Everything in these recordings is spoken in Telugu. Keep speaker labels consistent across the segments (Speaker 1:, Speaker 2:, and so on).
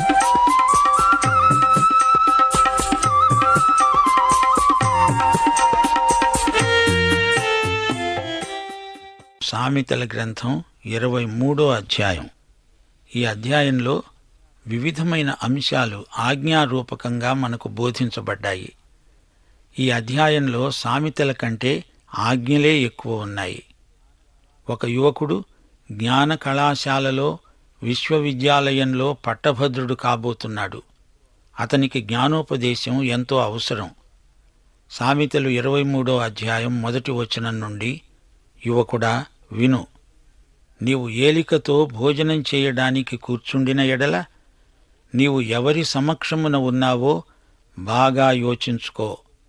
Speaker 1: సామెతల గ్రంథం ఇరవై మూడో అధ్యాయం ఈ అధ్యాయంలో వివిధమైన అంశాలు ఆజ్ఞారూపకంగా మనకు బోధించబడ్డాయి ఈ అధ్యాయంలో సామెతల కంటే ఆజ్ఞలే ఎక్కువ ఉన్నాయి ఒక యువకుడు జ్ఞాన కళాశాలలో విశ్వవిద్యాలయంలో పట్టభద్రుడు కాబోతున్నాడు అతనికి జ్ఞానోపదేశం ఎంతో అవసరం సామెతలు ఇరవై మూడో అధ్యాయం మొదటి వచనం నుండి యువకుడా విను నీవు ఏలికతో భోజనం చేయడానికి కూర్చుండిన ఎడల నీవు ఎవరి సమక్షమున ఉన్నావో బాగా యోచించుకో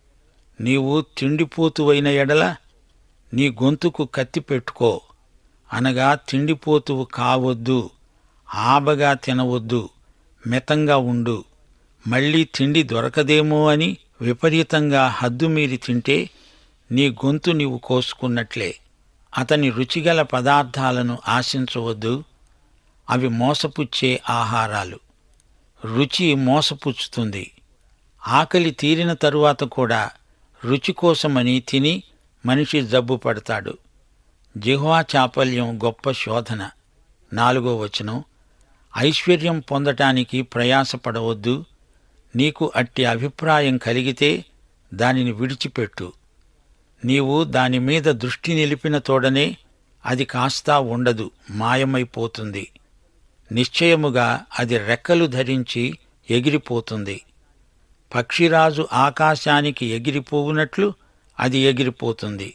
Speaker 1: నీవు తిండిపోతువైన ఎడల నీ గొంతుకు కత్తి పెట్టుకో అనగా తిండిపోతువు కావద్దు ఆబగా తినవద్దు మితంగా ఉండు మళ్ళీ తిండి దొరకదేమో అని విపరీతంగా హద్దుమీరి తింటే నీ గొంతు నీవు కోసుకున్నట్లే అతని రుచిగల పదార్థాలను ఆశించవద్దు అవి మోసపుచ్చే ఆహారాలు రుచి మోసపుచ్చుతుంది ఆకలి తీరిన తరువాత కూడా రుచి కోసమని తిని మనిషి జబ్బు పడతాడు జిహ్వా చాపల్యం గొప్ప శోధన నాలుగో వచనం ఐశ్వర్యం పొందటానికి ప్రయాసపడవద్దు నీకు అట్టి అభిప్రాయం కలిగితే దానిని విడిచిపెట్టు నీవు దాని మీద దృష్టి నిలిపిన తోడనే అది కాస్తా ఉండదు మాయమైపోతుంది నిశ్చయముగా అది రెక్కలు ధరించి ఎగిరిపోతుంది పక్షిరాజు ఆకాశానికి ఎగిరిపోవునట్లు అది ఎగిరిపోతుంది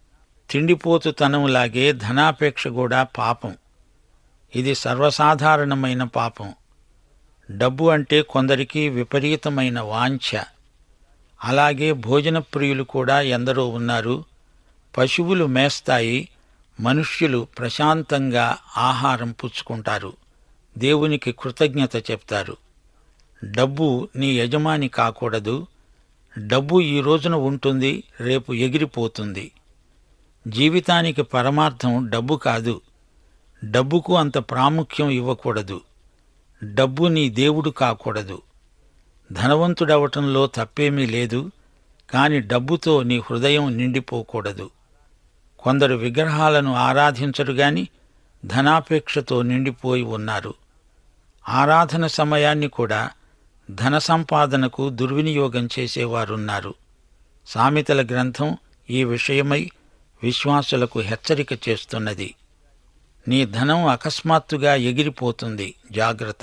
Speaker 1: తిండిపోతుతనంలాగే ధనాపేక్ష కూడా పాపం ఇది సర్వసాధారణమైన పాపం డబ్బు అంటే కొందరికి విపరీతమైన వాంఛ అలాగే భోజన ప్రియులు కూడా ఎందరో ఉన్నారు పశువులు మేస్తాయి మనుష్యులు ప్రశాంతంగా ఆహారం పుచ్చుకుంటారు దేవునికి కృతజ్ఞత చెప్తారు డబ్బు నీ యజమాని కాకూడదు డబ్బు ఈ రోజున ఉంటుంది రేపు ఎగిరిపోతుంది జీవితానికి పరమార్థం డబ్బు కాదు డబ్బుకు అంత ప్రాముఖ్యం ఇవ్వకూడదు డబ్బు నీ దేవుడు కాకూడదు ధనవంతుడవటంలో తప్పేమీ లేదు కాని డబ్బుతో నీ హృదయం నిండిపోకూడదు కొందరు విగ్రహాలను ఆరాధించరు గాని ధనాపేక్షతో నిండిపోయి ఉన్నారు ఆరాధన సమయాన్ని కూడా ధన సంపాదనకు దుర్వినియోగం చేసేవారున్నారు సామెతల గ్రంథం ఈ విషయమై విశ్వాసులకు హెచ్చరిక చేస్తున్నది నీ ధనం అకస్మాత్తుగా ఎగిరిపోతుంది జాగ్రత్త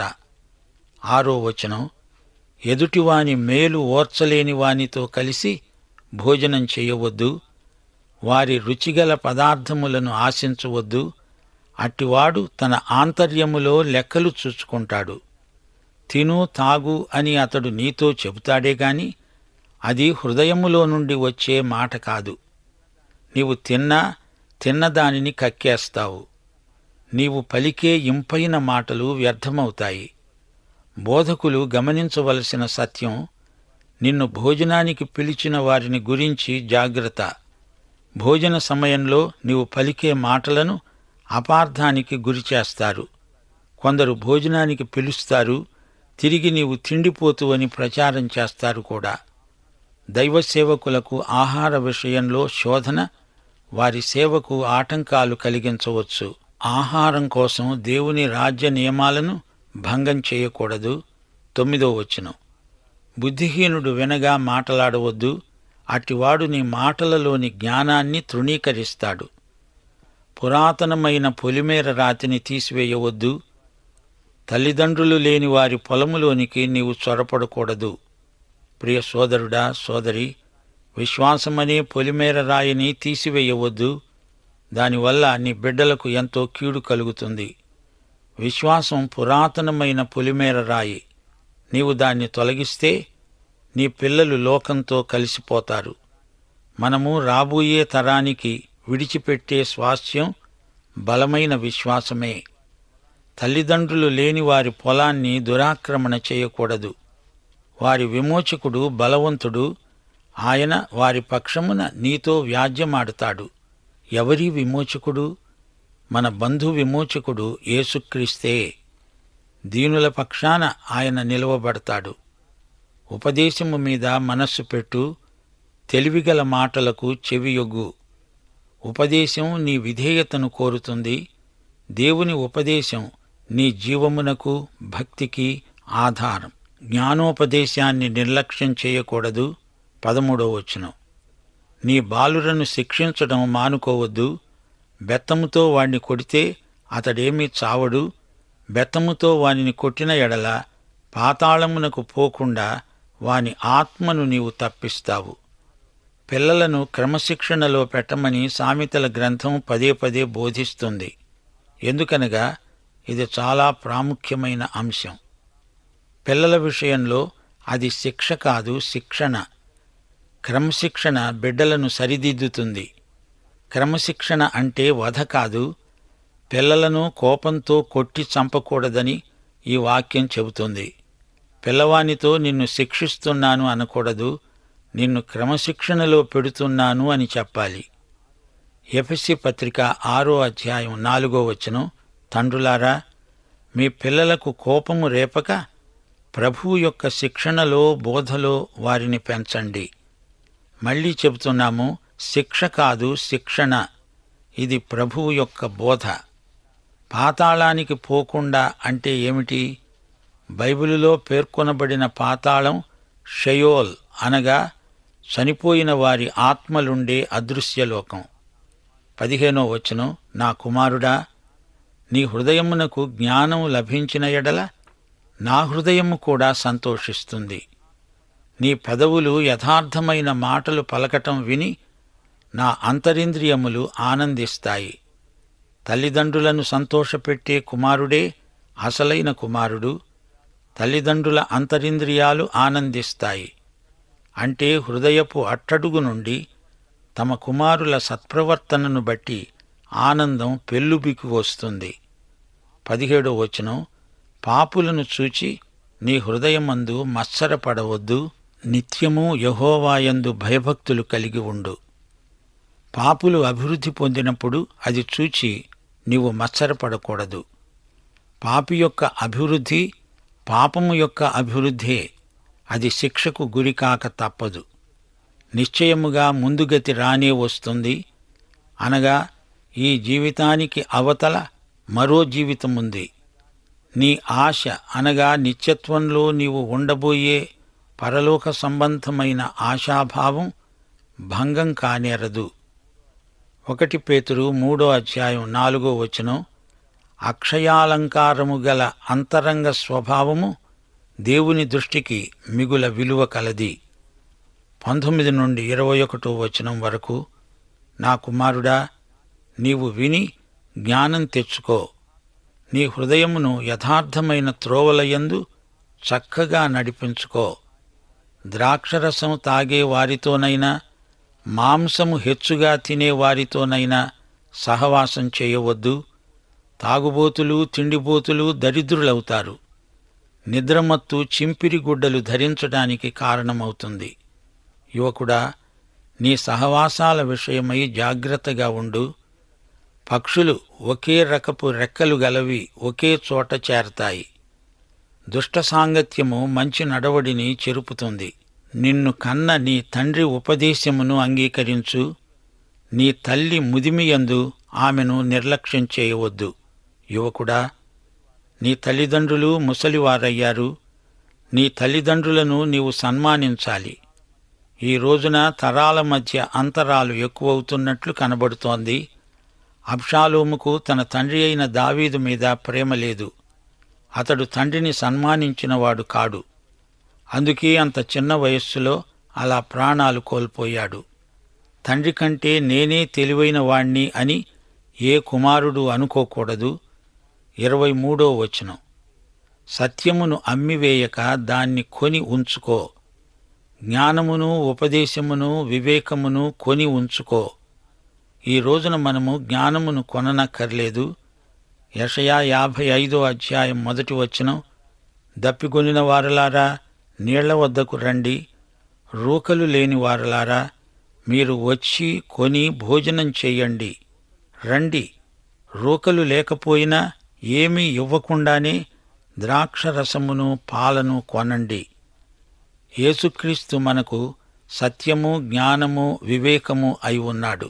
Speaker 1: ఆరో వచనం ఎదుటివాని మేలు ఓర్చలేని వానితో కలిసి భోజనం చేయవద్దు వారి రుచిగల పదార్థములను ఆశించవద్దు అట్టివాడు తన ఆంతర్యములో లెక్కలు చూచుకుంటాడు తిను తాగు అని అతడు నీతో చెబుతాడే గాని అది హృదయములో నుండి వచ్చే మాట కాదు నీవు తిన్నా తిన్నదానిని కక్కేస్తావు నీవు పలికే ఇంపైన మాటలు వ్యర్థమవుతాయి బోధకులు గమనించవలసిన సత్యం నిన్ను భోజనానికి పిలిచిన వారిని గురించి జాగ్రత్త భోజన సమయంలో నీవు పలికే మాటలను అపార్థానికి గురిచేస్తారు కొందరు భోజనానికి పిలుస్తారు తిరిగి నీవు తిండిపోతువని ప్రచారం చేస్తారు కూడా దైవ సేవకులకు ఆహార విషయంలో శోధన వారి సేవకు ఆటంకాలు కలిగించవచ్చు ఆహారం కోసం దేవుని రాజ్య నియమాలను భంగం చేయకూడదు తొమ్మిదో వచనం బుద్ధిహీనుడు వినగా మాటలాడవద్దు అటివాడు నీ మాటలలోని జ్ఞానాన్ని తృణీకరిస్తాడు పురాతనమైన పొలిమేర రాతిని తీసివేయవద్దు తల్లిదండ్రులు లేని వారి పొలములోనికి నీవు చొరపడకూడదు ప్రియ సోదరుడా సోదరి విశ్వాసమనే పొలిమేర రాయిని తీసివేయవద్దు దానివల్ల నీ బిడ్డలకు ఎంతో కీడు కలుగుతుంది విశ్వాసం పురాతనమైన పొలిమేర రాయి నీవు దాన్ని తొలగిస్తే నీ పిల్లలు లోకంతో కలిసిపోతారు మనము రాబోయే తరానికి విడిచిపెట్టే స్వాస్థ్యం బలమైన విశ్వాసమే తల్లిదండ్రులు లేని వారి పొలాన్ని దురాక్రమణ చేయకూడదు వారి విమోచకుడు బలవంతుడు ఆయన వారి పక్షమున నీతో వ్యాజ్యమాడుతాడు ఎవరి విమోచకుడు మన బంధు విమోచకుడు యేసుక్రీస్తే దీనుల పక్షాన ఆయన నిలువబడతాడు ఉపదేశము మీద మనస్సు పెట్టు తెలివిగల మాటలకు చెవియొగ్గు ఉపదేశం నీ విధేయతను కోరుతుంది దేవుని ఉపదేశం నీ జీవమునకు భక్తికి ఆధారం జ్ఞానోపదేశాన్ని నిర్లక్ష్యం చేయకూడదు పదమూడవ వచనం నీ బాలురను శిక్షించడం మానుకోవద్దు బెత్తముతో వాణ్ణి కొడితే అతడేమీ చావడు బెత్తముతో వానిని కొట్టిన ఎడల పాతాళమునకు పోకుండా వాని ఆత్మను నీవు తప్పిస్తావు పిల్లలను క్రమశిక్షణలో పెట్టమని సామెతల గ్రంథం పదే పదే బోధిస్తుంది ఎందుకనగా ఇది చాలా ప్రాముఖ్యమైన అంశం పిల్లల విషయంలో అది శిక్ష కాదు శిక్షణ క్రమశిక్షణ బిడ్డలను సరిదిద్దుతుంది క్రమశిక్షణ అంటే వధ కాదు పిల్లలను కోపంతో కొట్టి చంపకూడదని ఈ వాక్యం చెబుతుంది పిల్లవానితో నిన్ను శిక్షిస్తున్నాను అనకూడదు నిన్ను క్రమశిక్షణలో పెడుతున్నాను అని చెప్పాలి ఎఫ్ఎస్సి పత్రిక ఆరో అధ్యాయం నాలుగో వచనం తండ్రులారా మీ పిల్లలకు కోపము రేపక ప్రభువు యొక్క శిక్షణలో బోధలో వారిని పెంచండి మళ్ళీ చెబుతున్నాము శిక్ష కాదు శిక్షణ ఇది ప్రభువు యొక్క బోధ పాతాళానికి పోకుండా అంటే ఏమిటి బైబిలులో పేర్కొనబడిన పాతాళం షయోల్ అనగా చనిపోయిన వారి ఆత్మలుండే అదృశ్యలోకం పదిహేనో వచనం నా కుమారుడా నీ హృదయమునకు జ్ఞానం లభించిన ఎడల నా హృదయము కూడా సంతోషిస్తుంది నీ పెదవులు యథార్థమైన మాటలు పలకటం విని నా అంతరింద్రియములు ఆనందిస్తాయి తల్లిదండ్రులను సంతోషపెట్టే కుమారుడే అసలైన కుమారుడు తల్లిదండ్రుల అంతరింద్రియాలు ఆనందిస్తాయి అంటే హృదయపు అట్టడుగు నుండి తమ కుమారుల సత్ప్రవర్తనను బట్టి ఆనందం పెల్లుబికి వస్తుంది పదిహేడో వచనం పాపులను చూచి నీ హృదయమందు మత్సరపడవద్దు నిత్యము యహోవాయందు భయభక్తులు కలిగి ఉండు పాపులు అభివృద్ధి పొందినప్పుడు అది చూచి నీవు మత్సరపడకూడదు పాపి యొక్క అభివృద్ధి పాపము యొక్క అభివృద్ధే అది శిక్షకు గురికాక తప్పదు నిశ్చయముగా ముందుగతి రానే వస్తుంది అనగా ఈ జీవితానికి అవతల మరో జీవితముంది నీ ఆశ అనగా నిత్యత్వంలో నీవు ఉండబోయే పరలోక సంబంధమైన ఆశాభావం భంగం కానేరదు ఒకటి పేతురు మూడో అధ్యాయం నాలుగో వచనం అక్షయాలంకారము గల అంతరంగ స్వభావము దేవుని దృష్టికి మిగుల విలువ కలది పంతొమ్మిది నుండి ఇరవై ఒకటో వచనం వరకు నా కుమారుడా నీవు విని జ్ఞానం తెచ్చుకో నీ హృదయమును యథార్థమైన త్రోవలయందు చక్కగా నడిపించుకో ద్రాక్షరసం తాగే వారితోనైనా మాంసము హెచ్చుగా తినే వారితోనైనా సహవాసం చేయవద్దు తాగుబోతులు తిండిబోతులు దరిద్రులవుతారు నిద్రమత్తు చింపిరి గుడ్డలు ధరించడానికి కారణమవుతుంది యువకుడా నీ సహవాసాల విషయమై జాగ్రత్తగా ఉండు పక్షులు ఒకే రకపు రెక్కలు గలవి ఒకే చోట చేరతాయి దుష్ట సాంగత్యము మంచి నడవడిని చెరుపుతుంది నిన్ను కన్న నీ తండ్రి ఉపదేశమును అంగీకరించు నీ తల్లి ముదిమియందు ఆమెను నిర్లక్ష్యం చేయవద్దు యువకుడా నీ తల్లిదండ్రులు ముసలివారయ్యారు నీ తల్లిదండ్రులను నీవు సన్మానించాలి ఈ రోజున తరాల మధ్య అంతరాలు ఎక్కువవుతున్నట్లు కనబడుతోంది అబ్షాలోముకు తన తండ్రి అయిన దావీదు మీద ప్రేమ లేదు అతడు తండ్రిని సన్మానించినవాడు కాడు అందుకే అంత చిన్న వయస్సులో అలా ప్రాణాలు కోల్పోయాడు తండ్రి కంటే నేనే తెలివైన వాణ్ణి అని ఏ కుమారుడు అనుకోకూడదు ఇరవై మూడో వచనం సత్యమును అమ్మివేయక దాన్ని కొని ఉంచుకో జ్ఞానమును ఉపదేశమును వివేకమును కొని ఉంచుకో ఈ రోజున మనము జ్ఞానమును కొననక్కర్లేదు యషయా యాభై ఐదో అధ్యాయం మొదటి వచనం దప్పికొనిన వారలారా నీళ్ల వద్దకు రండి రూకలు లేని వారలారా మీరు వచ్చి కొని భోజనం చెయ్యండి రండి రూకలు లేకపోయినా ఏమీ ఇవ్వకుండానే ద్రాక్షరసమును పాలను కొనండి యేసుక్రీస్తు మనకు సత్యము జ్ఞానము వివేకము అయి ఉన్నాడు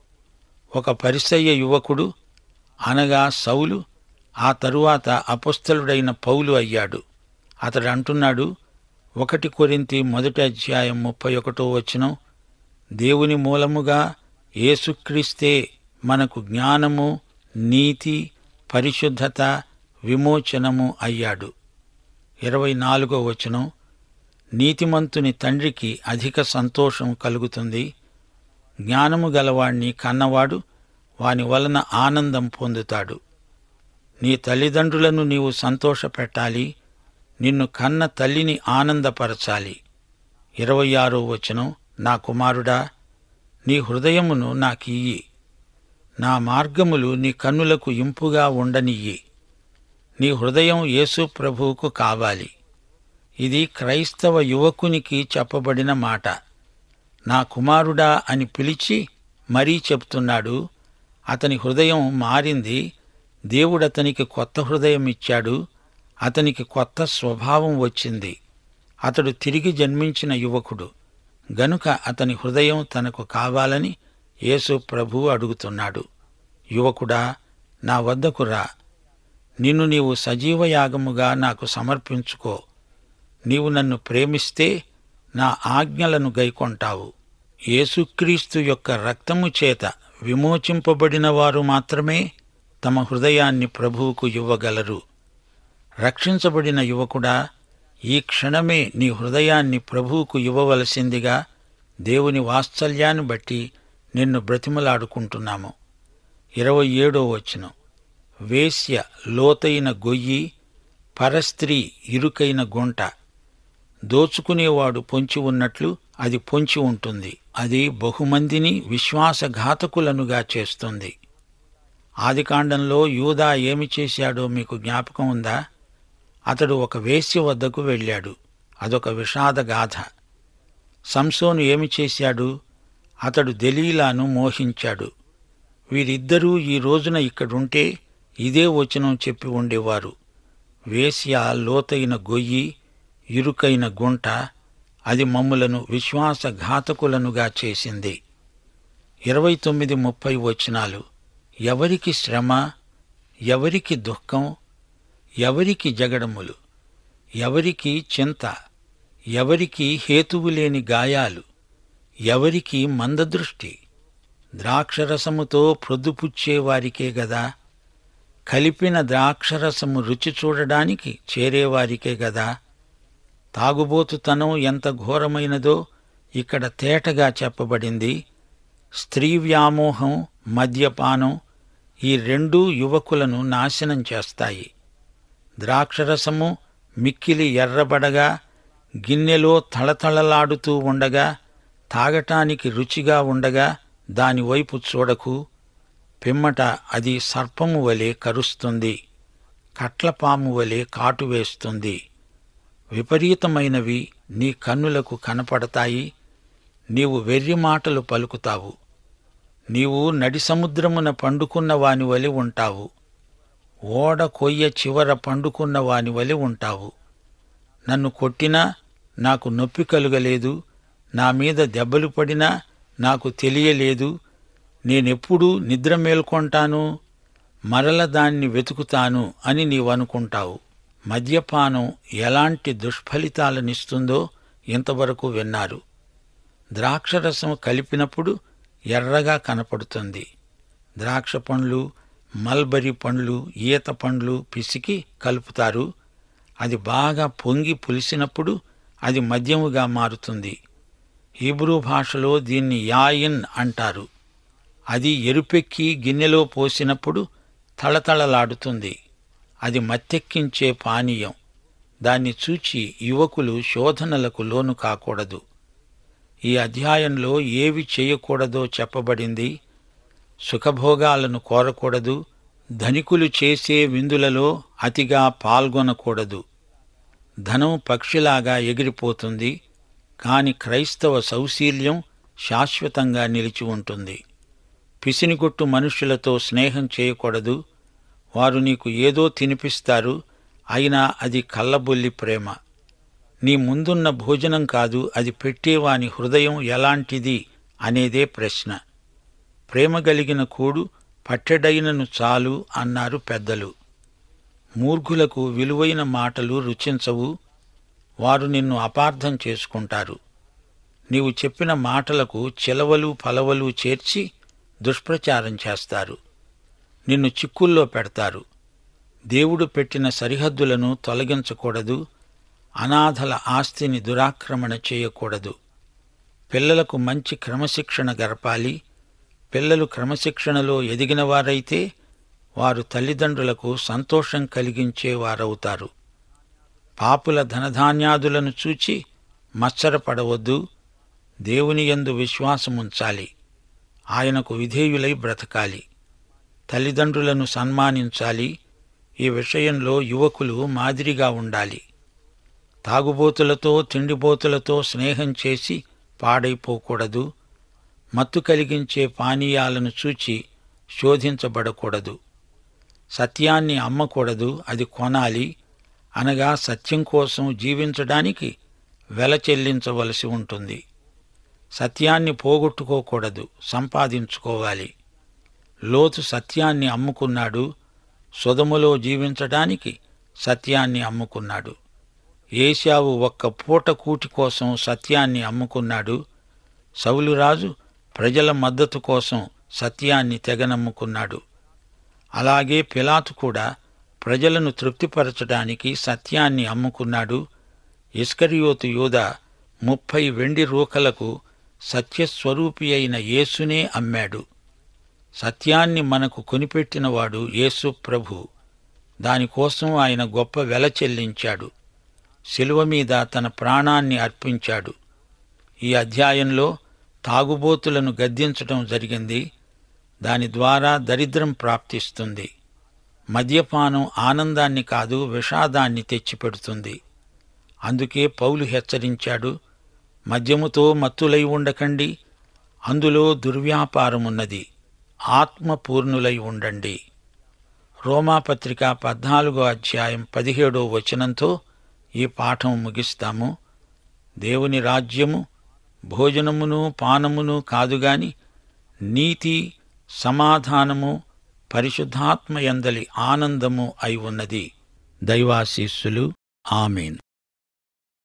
Speaker 1: ఒక పరిసయ్య యువకుడు అనగా సౌలు ఆ తరువాత అపుస్తలుడైన పౌలు అయ్యాడు అతడు అంటున్నాడు ఒకటి కొరింతి మొదటి అధ్యాయం ముప్పై ఒకటో వచనం దేవుని మూలముగా యేసుక్రీస్తే మనకు జ్ఞానము నీతి పరిశుద్ధత విమోచనము అయ్యాడు ఇరవై నాలుగో వచనం నీతిమంతుని తండ్రికి అధిక సంతోషం కలుగుతుంది జ్ఞానము గలవాణ్ణి కన్నవాడు వాని వలన ఆనందం పొందుతాడు నీ తల్లిదండ్రులను నీవు సంతోషపెట్టాలి నిన్ను కన్న తల్లిని ఆనందపరచాలి ఇరవై ఆరో వచనం నా కుమారుడా నీ హృదయమును నాకియ్యి నా మార్గములు నీ కన్నులకు ఇంపుగా ఉండనియ్యి నీ హృదయం యేసు ప్రభువుకు కావాలి ఇది క్రైస్తవ యువకునికి చెప్పబడిన మాట నా కుమారుడా అని పిలిచి మరీ చెప్తున్నాడు అతని హృదయం మారింది దేవుడతనికి కొత్త హృదయం ఇచ్చాడు అతనికి కొత్త స్వభావం వచ్చింది అతడు తిరిగి జన్మించిన యువకుడు గనుక అతని హృదయం తనకు కావాలని యేసు ప్రభువు అడుగుతున్నాడు యువకుడా నా వద్దకు రా నిన్ను నీవు సజీవయాగముగా నాకు సమర్పించుకో నీవు నన్ను ప్రేమిస్తే నా ఆజ్ఞలను గైకొంటావు యేసుక్రీస్తు యొక్క రక్తము చేత విమోచింపబడిన వారు మాత్రమే తమ హృదయాన్ని ప్రభువుకు ఇవ్వగలరు రక్షించబడిన యువకుడా ఈ క్షణమే నీ హృదయాన్ని ప్రభువుకు ఇవ్వవలసిందిగా దేవుని వాత్సల్యాన్ని బట్టి నిన్ను బ్రతిమలాడుకుంటున్నాము ఇరవై ఏడో వచనం వేశ్య లోతైన గొయ్యి పరస్త్రీ ఇరుకైన గుంట దోచుకునేవాడు పొంచి ఉన్నట్లు అది పొంచి ఉంటుంది అది బహుమందిని విశ్వాసఘాతకులనుగా చేస్తుంది ఆదికాండంలో యూదా ఏమి చేశాడో మీకు జ్ఞాపకం ఉందా అతడు ఒక వేశ్య వద్దకు వెళ్ళాడు అదొక విషాద గాథ సంసోను ఏమి చేశాడు అతడు దెలీలాను మోహించాడు వీరిద్దరూ ఈ రోజున ఇక్కడుంటే ఇదే వచనం చెప్పి ఉండేవారు వేశ్య లోతైన గొయ్యి ఇరుకైన గుంట అది మమ్ములను విశ్వాసఘాతకులనుగా చేసింది ఇరవై తొమ్మిది ముప్పై వచనాలు ఎవరికి శ్రమ ఎవరికి దుఃఖం ఎవరికి జగడములు ఎవరికి చింత ఎవరికి హేతువు లేని గాయాలు ఎవరికి మందదృష్టి ద్రాక్షరసముతో ప్రొద్దుపుచ్చే వారికే గదా కలిపిన ద్రాక్షరసము రుచి చూడడానికి చేరేవారికే గదా తాగుబోతుతనం ఎంత ఘోరమైనదో ఇక్కడ తేటగా చెప్పబడింది స్త్రీ వ్యామోహం మద్యపానం ఈ రెండూ యువకులను నాశనం చేస్తాయి ద్రాక్షరసము మిక్కిలి ఎర్రబడగా గిన్నెలో తళతళలాడుతూ ఉండగా తాగటానికి రుచిగా ఉండగా దానివైపు చూడకు పిమ్మట అది సర్పము వలె కరుస్తుంది కట్లపాము వలె కాటు వేస్తుంది విపరీతమైనవి నీ కన్నులకు కనపడతాయి నీవు వెర్రి మాటలు పలుకుతావు నీవు నడి సముద్రమున పండుకున్న వాని వలె ఉంటావు ఓడ కొయ్య చివర పండుకున్న వాని వలె ఉంటావు నన్ను కొట్టినా నాకు నొప్పి కలుగలేదు నా మీద దెబ్బలు పడినా నాకు తెలియలేదు నేనెప్పుడు నిద్ర మేల్కొంటాను మరల దాన్ని వెతుకుతాను అని నీవనుకుంటావు మద్యపానం ఎలాంటి దుష్ఫలితాలనిస్తుందో ఇంతవరకు విన్నారు ద్రాక్షరసం కలిపినప్పుడు ఎర్రగా కనపడుతుంది ద్రాక్ష పండ్లు మల్బరీ పండ్లు ఈత పండ్లు పిసికి కలుపుతారు అది బాగా పొంగి పులిసినప్పుడు అది మద్యముగా మారుతుంది హీబ్రూ భాషలో దీన్ని యాయిన్ అంటారు అది ఎరుపెక్కి గిన్నెలో పోసినప్పుడు తళతళలాడుతుంది అది మత్తెక్కించే పానీయం దాన్ని చూచి యువకులు శోధనలకు లోను కాకూడదు ఈ అధ్యాయంలో ఏవి చేయకూడదో చెప్పబడింది సుఖభోగాలను కోరకూడదు ధనికులు చేసే విందులలో అతిగా పాల్గొనకూడదు ధనం పక్షిలాగా ఎగిరిపోతుంది కాని క్రైస్తవ సౌశీల్యం శాశ్వతంగా నిలిచి ఉంటుంది పిసినిగొట్టు మనుష్యులతో స్నేహం చేయకూడదు వారు నీకు ఏదో తినిపిస్తారు అయినా అది కళ్ళబొల్లి ప్రేమ నీ ముందున్న భోజనం కాదు అది పెట్టేవాని హృదయం ఎలాంటిది అనేదే ప్రశ్న ప్రేమ కలిగిన కూడు పట్టెడైనను చాలు అన్నారు పెద్దలు మూర్ఖులకు విలువైన మాటలు రుచించవు వారు నిన్ను అపార్థం చేసుకుంటారు నీవు చెప్పిన మాటలకు చిలవలు ఫలవలు చేర్చి దుష్ప్రచారం చేస్తారు నిన్ను చిక్కుల్లో పెడతారు దేవుడు పెట్టిన సరిహద్దులను తొలగించకూడదు అనాథల ఆస్తిని దురాక్రమణ చేయకూడదు పిల్లలకు మంచి క్రమశిక్షణ గరపాలి పిల్లలు క్రమశిక్షణలో ఎదిగినవారైతే వారు తల్లిదండ్రులకు సంతోషం కలిగించేవారవుతారు పాపుల ధనధాన్యాదులను చూచి మత్సరపడవద్దు దేవుని యందు విశ్వాసముంచాలి ఆయనకు విధేయులై బ్రతకాలి తల్లిదండ్రులను సన్మానించాలి ఈ విషయంలో యువకులు మాదిరిగా ఉండాలి తాగుబోతులతో తిండిబోతులతో స్నేహం చేసి పాడైపోకూడదు మత్తు కలిగించే పానీయాలను చూచి శోధించబడకూడదు సత్యాన్ని అమ్మకూడదు అది కొనాలి అనగా సత్యం కోసం జీవించడానికి వెల చెల్లించవలసి ఉంటుంది సత్యాన్ని పోగొట్టుకోకూడదు సంపాదించుకోవాలి లోతు సత్యాన్ని అమ్ముకున్నాడు సుధములో జీవించడానికి సత్యాన్ని అమ్ముకున్నాడు ఏశావు ఒక్క పూట కూటి కోసం సత్యాన్ని అమ్ముకున్నాడు సౌలురాజు ప్రజల మద్దతు కోసం సత్యాన్ని తెగనమ్ముకున్నాడు అలాగే పిలాతు కూడా ప్రజలను తృప్తిపరచడానికి సత్యాన్ని అమ్ముకున్నాడు ఇస్కరియోతు యూద ముప్పై వెండి రూకలకు సత్యస్వరూపి అయిన యేసునే అమ్మాడు సత్యాన్ని మనకు కొనిపెట్టినవాడు యేసు ప్రభు దానికోసం ఆయన గొప్ప వెల చెల్లించాడు శిలువ మీద తన ప్రాణాన్ని అర్పించాడు ఈ అధ్యాయంలో తాగుబోతులను గద్దించటం జరిగింది దాని ద్వారా దరిద్రం ప్రాప్తిస్తుంది మద్యపానం ఆనందాన్ని కాదు విషాదాన్ని తెచ్చిపెడుతుంది అందుకే పౌలు హెచ్చరించాడు మద్యముతో మత్తులై ఉండకండి అందులో దుర్వ్యాపారమున్నది ఆత్మపూర్ణులై ఉండండి రోమాపత్రిక పద్నాలుగో అధ్యాయం పదిహేడో వచనంతో ఈ పాఠం ముగిస్తాము దేవుని రాజ్యము భోజనమును పానమును కాదుగాని నీతి సమాధానము పరిశుద్ధాత్మయందలి ఆనందము అయి ఉన్నది దైవాశీస్సులు ఆమెన్